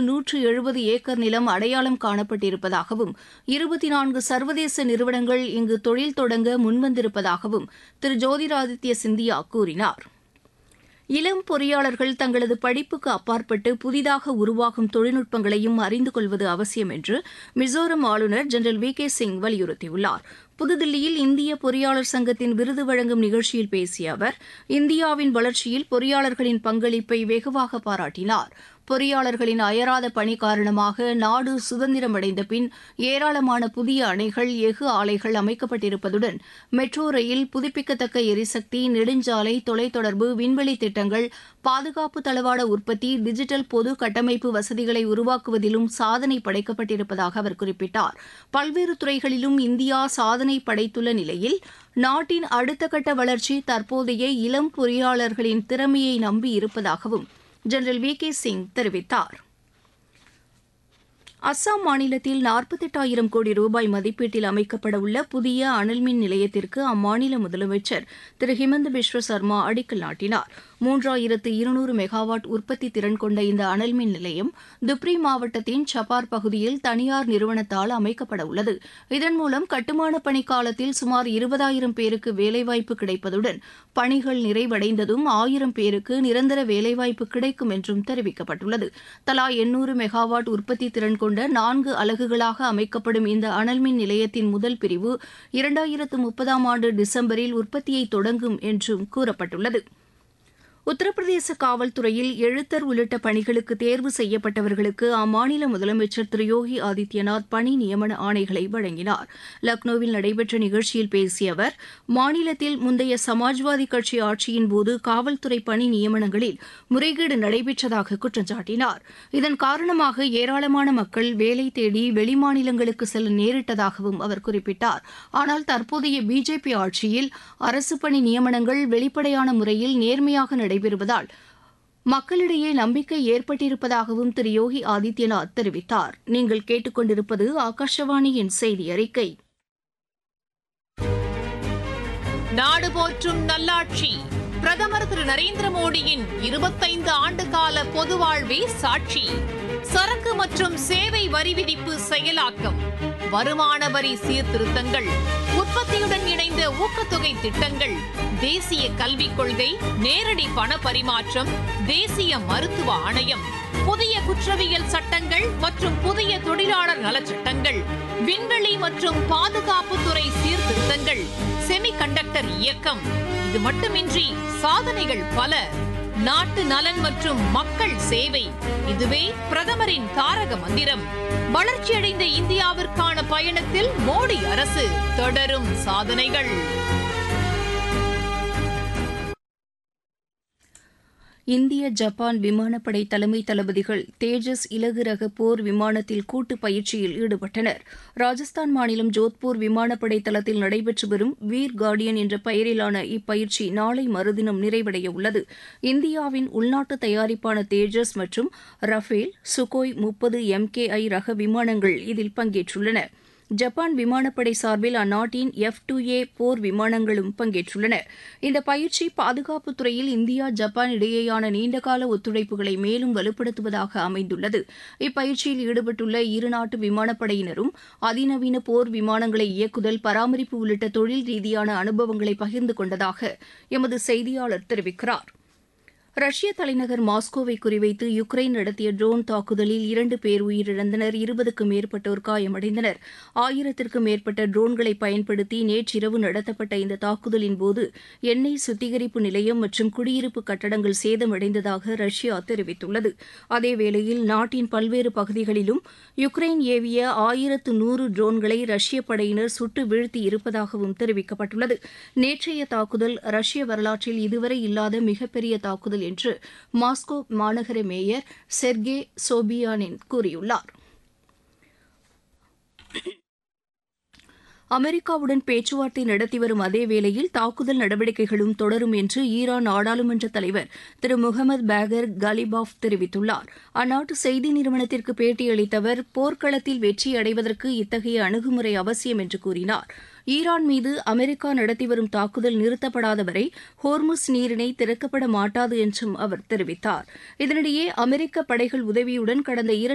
நூற்று எழுபது ஏக்கர் நிலம் அடையாளம் காணப்பட்டிருப்பதாகவும் இருபத்தி நான்கு சர்வதேச நிறுவனங்கள் இங்கு தொழில் தொடங்க முன்வந்திருப்பதாகவும் திரு ஜோதிராதித்ய சிந்தியா கூறினார் இளம் பொறியாளர்கள் தங்களது படிப்புக்கு அப்பாற்பட்டு புதிதாக உருவாகும் தொழில்நுட்பங்களையும் அறிந்து கொள்வது அவசியம் என்று மிசோரம் ஆளுநர் ஜெனரல் வி கே சிங் வலியுறுத்தியுள்ளார் புதுதில்லியில் இந்திய பொறியாளர் சங்கத்தின் விருது வழங்கும் நிகழ்ச்சியில் பேசிய அவர் இந்தியாவின் வளர்ச்சியில் பொறியாளர்களின் பங்களிப்பை வெகுவாக பாராட்டினார் பொறியாளர்களின் அயராத பணி காரணமாக நாடு சுதந்திரமடைந்த பின் ஏராளமான புதிய அணைகள் எஃகு ஆலைகள் அமைக்கப்பட்டிருப்பதுடன் மெட்ரோ ரயில் புதுப்பிக்கத்தக்க எரிசக்தி நெடுஞ்சாலை தொலைத்தொடர்பு விண்வெளி திட்டங்கள் பாதுகாப்பு தளவாட உற்பத்தி டிஜிட்டல் பொது கட்டமைப்பு வசதிகளை உருவாக்குவதிலும் சாதனை படைக்கப்பட்டிருப்பதாக அவர் குறிப்பிட்டார் பல்வேறு துறைகளிலும் இந்தியா சாதனை படைத்துள்ள நிலையில் நாட்டின் அடுத்த கட்ட வளர்ச்சி தற்போதைய இளம் பொறியாளர்களின் திறமையை நம்பி இருப்பதாகவும் ஜெனரல் வி கே சிங் தெரிவித்தார் அஸ்ஸாம் மாநிலத்தில் நாற்பத்தெட்டாயிரம் கோடி ரூபாய் மதிப்பீட்டில் அமைக்கப்பட உள்ள புதிய அனல்மின் நிலையத்திற்கு அம்மாநில முதலமைச்சர் திரு ஹிமந்த பிஸ்வ சர்மா அடிக்கல் நாட்டினார் மூன்றாயிரத்து இருநூறு மெகாவாட் உற்பத்தி திறன் கொண்ட இந்த அனல்மின் நிலையம் துப்ரி மாவட்டத்தின் சப்பார் பகுதியில் தனியார் நிறுவனத்தால் அமைக்கப்பட உள்ளது இதன் மூலம் கட்டுமான பணி காலத்தில் சுமார் இருபதாயிரம் பேருக்கு வேலைவாய்ப்பு கிடைப்பதுடன் பணிகள் நிறைவடைந்ததும் ஆயிரம் பேருக்கு நிரந்தர வேலைவாய்ப்பு கிடைக்கும் என்றும் தெரிவிக்கப்பட்டுள்ளது தலா எண்ணூறு மெகாவாட் உற்பத்தி திறன் கொண்ட நான்கு அலகுகளாக அமைக்கப்படும் இந்த அனல்மின் நிலையத்தின் முதல் பிரிவு இரண்டாயிரத்து முப்பதாம் ஆண்டு டிசம்பரில் உற்பத்தியை தொடங்கும் என்றும் கூறப்பட்டுள்ளது உத்தரப்பிரதேச காவல்துறையில் எழுத்தர் உள்ளிட்ட பணிகளுக்கு தேர்வு செய்யப்பட்டவர்களுக்கு அம்மாநில முதலமைச்சர் திரு யோகி ஆதித்யநாத் பணி நியமன ஆணைகளை வழங்கினார் லக்னோவில் நடைபெற்ற நிகழ்ச்சியில் பேசிய அவர் மாநிலத்தில் முந்தைய சமாஜ்வாதி கட்சி ஆட்சியின் போது காவல்துறை பணி நியமனங்களில் முறைகேடு நடைபெற்றதாக குற்றம் சாட்டினார் இதன் காரணமாக ஏராளமான மக்கள் வேலை தேடி வெளிமாநிலங்களுக்கு செல்ல நேரிட்டதாகவும் அவர் குறிப்பிட்டார் ஆனால் தற்போதைய பிஜேபி ஆட்சியில் அரசு பணி நியமனங்கள் வெளிப்படையான முறையில் நேர்மையாக நடைபெறுவதால் மக்களிடையே நம்பிக்கை ஏற்பட்டிருப்பதாகவும் திரு யோகி ஆதித்யநாத் தெரிவித்தார் நீங்கள் கேட்டுக்கொண்டிருப்பது ஆகாஷவாணியின் செய்தி அறிக்கை நாடு போற்றும் நல்லாட்சி பிரதமர் திரு நரேந்திர மோடியின் இருபத்தைந்து ஆண்டு கால பொது வாழ்வே சாட்சி சரக்கு மற்றும் சேவை வரி விதிப்பு செயலாக்கம் வருமான வரி சீர்திருத்தங்கள் உற்பத்தியுடன் இணைந்த ஊக்கத்தொகை திட்டங்கள் தேசிய கல்விக் கொள்கை நேரடி பண பரிமாற்றம் தேசிய மருத்துவ ஆணையம் புதிய குற்றவியல் சட்டங்கள் மற்றும் புதிய தொழிலாளர் நலச்சட்டங்கள் விண்வெளி மற்றும் பாதுகாப்புத்துறை சீர்திருத்தங்கள் செமிகண்டக்டர் இயக்கம் இது மட்டுமின்றி சாதனைகள் பல நாட்டு நலன் மற்றும் மக்கள் சேவை இதுவே பிரதமரின் தாரக மந்திரம் வளர்ச்சியடைந்த இந்தியாவிற்கான பயணத்தில் மோடி அரசு தொடரும் சாதனைகள் இந்திய ஜப்பான் விமானப்படை தலைமை தளபதிகள் தேஜஸ் இலகு ரக போர் விமானத்தில் கூட்டு பயிற்சியில் ஈடுபட்டனர் ராஜஸ்தான் மாநிலம் ஜோத்பூர் விமானப்படை தளத்தில் நடைபெற்று வரும் வீர் கார்டியன் என்ற பெயரிலான இப்பயிற்சி நாளை மறுதினம் நிறைவடைய உள்ளது இந்தியாவின் உள்நாட்டு தயாரிப்பான தேஜஸ் மற்றும் ரஃபேல் சுகோய் முப்பது எம்கேஐ ரக விமானங்கள் இதில் பங்கேற்றுள்ளன ஜப்பான் விமானப்படை சார்பில் அந்நாட்டின் எஃப் டூ ஏ போர் விமானங்களும் பங்கேற்றுள்ளன இந்த பயிற்சி பாதுகாப்புத் துறையில் இந்தியா ஜப்பான் இடையேயான நீண்டகால ஒத்துழைப்புகளை மேலும் வலுப்படுத்துவதாக அமைந்துள்ளது இப்பயிற்சியில் ஈடுபட்டுள்ள இருநாட்டு விமானப்படையினரும் அதிநவீன போர் விமானங்களை இயக்குதல் பராமரிப்பு உள்ளிட்ட தொழில் ரீதியான அனுபவங்களை பகிர்ந்து கொண்டதாக எமது செய்தியாளர் தெரிவிக்கிறார் ரஷ்ய தலைநகர் மாஸ்கோவை குறிவைத்து யுக்ரைன் நடத்திய ட்ரோன் தாக்குதலில் இரண்டு பேர் உயிரிழந்தனர் இருபதுக்கும் மேற்பட்டோர் காயமடைந்தனர் ஆயிரத்திற்கும் மேற்பட்ட ட்ரோன்களை பயன்படுத்தி நேற்றிரவு நடத்தப்பட்ட இந்த தாக்குதலின் போது எண்ணெய் சுத்திகரிப்பு நிலையம் மற்றும் குடியிருப்பு கட்டடங்கள் சேதமடைந்ததாக ரஷ்யா தெரிவித்துள்ளது அதேவேளையில் நாட்டின் பல்வேறு பகுதிகளிலும் யுக்ரைன் ஏவிய ஆயிரத்து நூறு ட்ரோன்களை ரஷ்ய படையினர் சுட்டு வீழ்த்தி இருப்பதாகவும் தெரிவிக்கப்பட்டுள்ளது நேற்றைய தாக்குதல் ரஷ்ய வரலாற்றில் இதுவரை இல்லாத மிகப்பெரிய தாக்குதல் என்று மாஸ்கோ மாநகர மேயர் செர்கே சோபியானின் கூறியுள்ளார் அமெரிக்காவுடன் பேச்சுவார்த்தை நடத்தி வரும் அதே வேளையில் தாக்குதல் நடவடிக்கைகளும் தொடரும் என்று ஈரான் நாடாளுமன்ற தலைவர் திரு முகமது பேகர் கலிபாஃப் தெரிவித்துள்ளார் அந்நாட்டு செய்தி நிறுவனத்திற்கு பேட்டியளித்த அவர் போர்க்களத்தில் வெற்றி அடைவதற்கு இத்தகைய அணுகுமுறை அவசியம் என்று கூறினார் ஈரான் மீது அமெரிக்கா நடத்தி வரும் தாக்குதல் நிறுத்தப்படாத வரை ஹோர்முஸ் நீரிணை திறக்கப்பட மாட்டாது என்றும் அவர் தெரிவித்தார் இதனிடையே அமெரிக்க படைகள் உதவியுடன் கடந்த இரண்டு